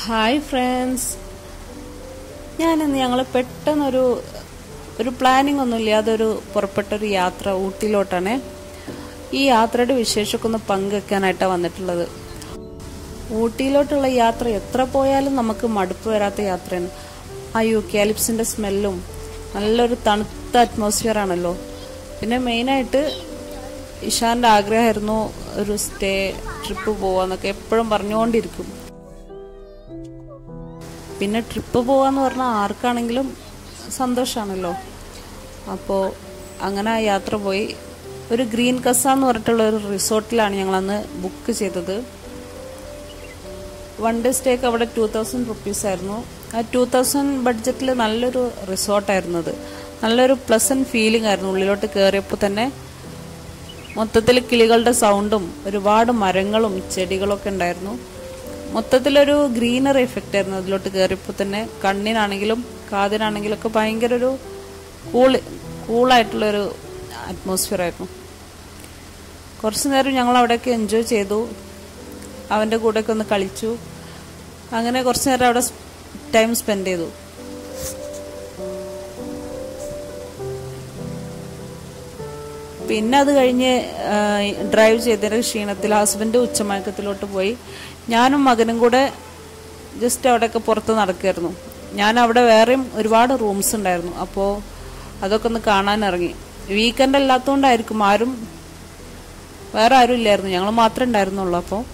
hi friends ഞാനിന്ന് ഞങ്ങൾ പെട്ടെന്നൊരു ഒരു പ്ലാനിങ് ഒന്നും ഇല്ലാതെ ഒരു പുറപ്പെട്ടൊരു യാത്ര ഊട്ടിയിലോട്ടാണ് ഈ യാത്രയുടെ വിശേഷമൊക്കെ ഒന്ന് പങ്കുവെക്കാനായിട്ടാണ് വന്നിട്ടുള്ളത് ഊട്ടിയിലോട്ടുള്ള യാത്ര എത്ര പോയാലും നമുക്ക് മടുപ്പ് വരാത്ത യാത്രയാണ് ആ യൂക്കാലിപ്സിന്റെ സ്മെല്ലും നല്ലൊരു തണുത്ത അറ്റ്മോസ്ഫിയർ ആണല്ലോ പിന്നെ മെയിനായിട്ട് ഇഷാന്റെ ആഗ്രഹമായിരുന്നു ഒരു സ്റ്റേ ട്രിപ്പ് പോവാന്നൊക്കെ എപ്പോഴും പറഞ്ഞുകൊണ്ടിരിക്കും പിന്നെ ട്രിപ്പ് പോവാന്ന് പറഞ്ഞാൽ ആർക്കാണെങ്കിലും സന്തോഷമാണല്ലോ അപ്പോൾ അങ്ങനെ ആ യാത്ര പോയി ഒരു ഗ്രീൻ കസ എന്ന് പറഞ്ഞിട്ടുള്ള ഒരു റിസോർട്ടിലാണ് ഞങ്ങളന്ന് ബുക്ക് ചെയ്തത് വൺ ഡേ സ്റ്റേക്ക് അവിടെ ടു തൗസൻഡ് റുപ്പീസ് ആയിരുന്നു ആ ടു തൗസൻഡ് ബഡ്ജറ്റിൽ നല്ലൊരു റിസോർട്ടായിരുന്നു അത് നല്ലൊരു പ്ലസന്റ് ഫീലിംഗ് ആയിരുന്നു ഉള്ളിലോട്ട് കയറിയപ്പോൾ തന്നെ മൊത്തത്തിൽ കിളികളുടെ സൗണ്ടും ഒരുപാട് മരങ്ങളും ചെടികളൊക്കെ ഉണ്ടായിരുന്നു മൊത്തത്തിലൊരു ഗ്രീനറി എഫക്റ്റ് ആയിരുന്നു അതിലോട്ട് കയറിയപ്പോൾ തന്നെ കണ്ണിനാണെങ്കിലും കാതിനാണെങ്കിലും ഒക്കെ ഭയങ്കര ഒരു കൂള് കൂളായിട്ടുള്ളൊരു അറ്റ്മോസ്ഫിയർ ആയിരുന്നു കുറച്ചു നേരം ഞങ്ങൾ അവിടെയൊക്കെ എൻജോയ് ചെയ്തു അവൻ്റെ കൂടെയൊക്കെ ഒന്ന് കളിച്ചു അങ്ങനെ കുറച്ചു നേരം അവിടെ ടൈം സ്പെൻഡ് ചെയ്തു പിന്നെ അത് കഴിഞ്ഞ് ഡ്രൈവ് ചെയ്തതിന്റെ ക്ഷീണത്തിൽ ഹസ്ബൻഡ് ഉച്ചമയക്കത്തിലോട്ട് പോയി ഞാനും മകനും കൂടെ ജസ്റ്റ് അവിടെയൊക്കെ പുറത്ത് നടക്കുമായിരുന്നു ഞാൻ അവിടെ വേറെയും ഒരുപാട് റൂംസ് ഉണ്ടായിരുന്നു അപ്പോൾ അതൊക്കെ ഒന്ന് കാണാൻ ഇറങ്ങി വീക്കെൻഡ് അല്ലാത്തതുകൊണ്ടായിരിക്കും ആരും വേറെ ആരും ഇല്ലായിരുന്നു ഞങ്ങൾ മാത്രമേ ഉണ്ടായിരുന്നുള്ളൂ അപ്പോൾ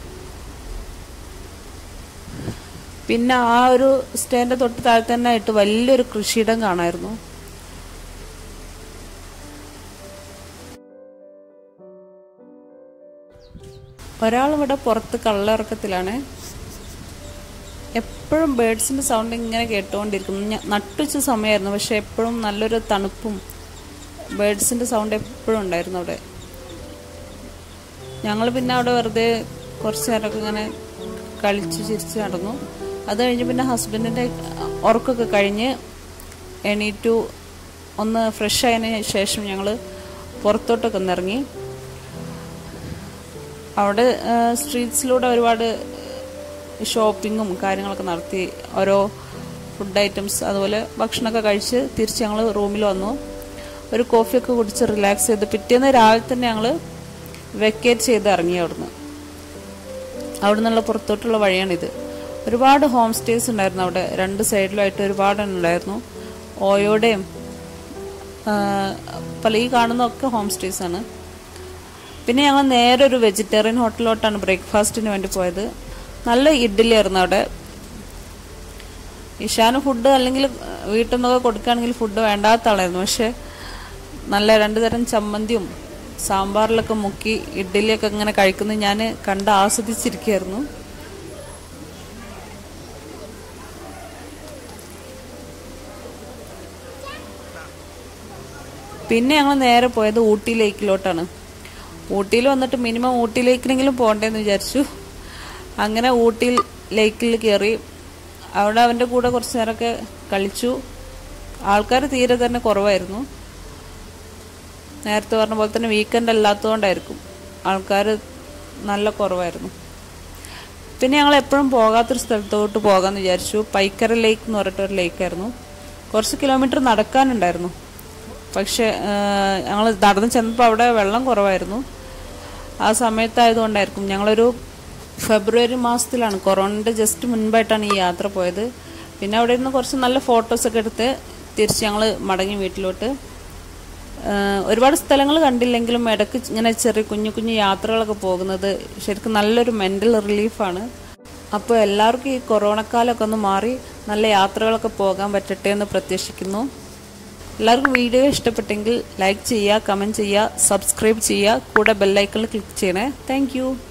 പിന്നെ ആ ഒരു സ്റ്റേന്റെ തൊട്ട് താഴെ തന്നെ ആയിട്ട് വലിയൊരു കൃഷിയിടം കാണായിരുന്നു ഒരാൾ ഇവിടെ പുറത്ത് കള്ളിറക്കത്തിലാണ് എപ്പോഴും ബേഡ്സിന്റെ സൗണ്ട് ഇങ്ങനെ കേട്ടുകൊണ്ടിരിക്കും നട്ടുച്ച സമയമായിരുന്നു പക്ഷെ എപ്പോഴും നല്ലൊരു തണുപ്പും ബേഡ്സിന്റെ സൗണ്ട് എപ്പോഴും ഉണ്ടായിരുന്നു അവിടെ ഞങ്ങൾ പിന്നെ അവിടെ വെറുതെ കുറച്ച് നേരമൊക്കെ ഇങ്ങനെ കളിച്ച് ചിരിച്ച് നടന്നു അത് കഴിഞ്ഞ് പിന്നെ ഹസ്ബൻഡിന്റെ ഉറക്കമൊക്കെ കഴിഞ്ഞ് എണീറ്റു ഒന്ന് ഫ്രഷ് ആയതിനു ശേഷം ഞങ്ങൾ പുറത്തോട്ടൊക്കെ ഒന്നിറങ്ങി അവിടെ സ്ട്രീറ്റ്സിലൂടെ ഒരുപാട് ഷോപ്പിങ്ങും കാര്യങ്ങളൊക്കെ നടത്തി ഓരോ ഫുഡ് ഐറ്റംസ് അതുപോലെ ഭക്ഷണമൊക്കെ കഴിച്ച് തിരിച്ച് ഞങ്ങൾ റൂമിൽ വന്നു ഒരു കോഫിയൊക്കെ കുടിച്ച് റിലാക്സ് ചെയ്ത് പിറ്റേന്ന് രാവിലെ തന്നെ ഞങ്ങൾ വെക്കേറ്റ് ചെയ്ത് ഇറങ്ങി അവിടുന്ന് അവിടെ നിന്നുള്ള പുറത്തോട്ടുള്ള വഴിയാണിത് ഒരുപാട് ഹോം സ്റ്റേസ് ഉണ്ടായിരുന്നു അവിടെ രണ്ട് സൈഡിലായിട്ട് ഒരുപാട് ഉണ്ടായിരുന്നു ഓയോടെയും പല ഈ കാണുന്നതൊക്കെ ഹോം സ്റ്റേസ് ആണ് പിന്നെ ഞങ്ങൾ നേരെ ഒരു വെജിറ്റേറിയൻ ഹോട്ടലിലോട്ടാണ് ബ്രേക്ക്ഫാസ്റ്റിന് വേണ്ടി പോയത് നല്ല ഇഡ്ഡലി ആയിരുന്നു അവിടെ ഇഷാന് ഫുഡ് അല്ലെങ്കിൽ വീട്ടിൽ നിന്നൊക്കെ കൊടുക്കുകയാണെങ്കിൽ ഫുഡ് വേണ്ടാത്ത ആളായിരുന്നു പക്ഷെ നല്ല രണ്ടു തരം ചമ്മന്തിയും സാമ്പാറിലൊക്കെ മുക്കി ഇഡ്ഡലിയൊക്കെ ഇങ്ങനെ കഴിക്കുന്നത് ഞാൻ കണ്ട് ആസ്വദിച്ചിരിക്കുകയായിരുന്നു പിന്നെ ഞങ്ങൾ നേരെ പോയത് ഊട്ടി ലേക്കിലോട്ടാണ് ഊട്ടിയിൽ വന്നിട്ട് മിനിമം ഊട്ടി ലേക്കിനെങ്കിലും പോകണ്ടേന്ന് വിചാരിച്ചു അങ്ങനെ ഊട്ടി ലേക്കിൽ കയറി അവിടെ അവൻ്റെ കൂടെ കുറച്ച് നേരമൊക്കെ കളിച്ചു ആൾക്കാർ തീരെ തന്നെ കുറവായിരുന്നു നേരത്തെ പറഞ്ഞ പോലെ തന്നെ വീക്കെൻഡ് അല്ലാത്തതുകൊണ്ടായിരിക്കും ആൾക്കാർ നല്ല കുറവായിരുന്നു പിന്നെ ഞങ്ങൾ എപ്പോഴും പോകാത്തൊരു സ്ഥലത്തോട്ട് പോകാമെന്ന് വിചാരിച്ചു പൈക്കര ലേക്ക് എന്ന് പറഞ്ഞിട്ടൊരു ലേക്കായിരുന്നു കുറച്ച് കിലോമീറ്റർ നടക്കാനുണ്ടായിരുന്നു പക്ഷെ ഞങ്ങൾ നടന്ന് ചെന്നപ്പോൾ അവിടെ വെള്ളം കുറവായിരുന്നു ആ സമയത്തായതുകൊണ്ടായിരിക്കും ഞങ്ങളൊരു ഫെബ്രുവരി മാസത്തിലാണ് കൊറോണയുടെ ജസ്റ്റ് മുൻപായിട്ടാണ് ഈ യാത്ര പോയത് പിന്നെ അവിടെ നിന്ന് കുറച്ച് നല്ല ഫോട്ടോസൊക്കെ എടുത്ത് തിരിച്ച് ഞങ്ങൾ മടങ്ങി വീട്ടിലോട്ട് ഒരുപാട് സ്ഥലങ്ങൾ കണ്ടില്ലെങ്കിലും ഇടയ്ക്ക് ഇങ്ങനെ ചെറിയ കുഞ്ഞു കുഞ്ഞു യാത്രകളൊക്കെ പോകുന്നത് ശരിക്കും നല്ലൊരു മെൻ്റൽ റിലീഫാണ് അപ്പോൾ എല്ലാവർക്കും ഈ കൊറോണക്കാലമൊക്കെ ഒന്ന് മാറി നല്ല യാത്രകളൊക്കെ പോകാൻ പറ്റട്ടെ എന്ന് പ്രത്യാശിക്കുന്നു എല്ലാവർക്കും വീഡിയോ ഇഷ്ടപ്പെട്ടെങ്കിൽ ലൈക്ക് ചെയ്യുക കമൻറ്റ് ചെയ്യുക സബ്സ്ക്രൈബ് ചെയ്യുക കൂടെ ബെല്ലൈക്കണിൽ ക്ലിക്ക് ചെയ്യണേ താങ്ക്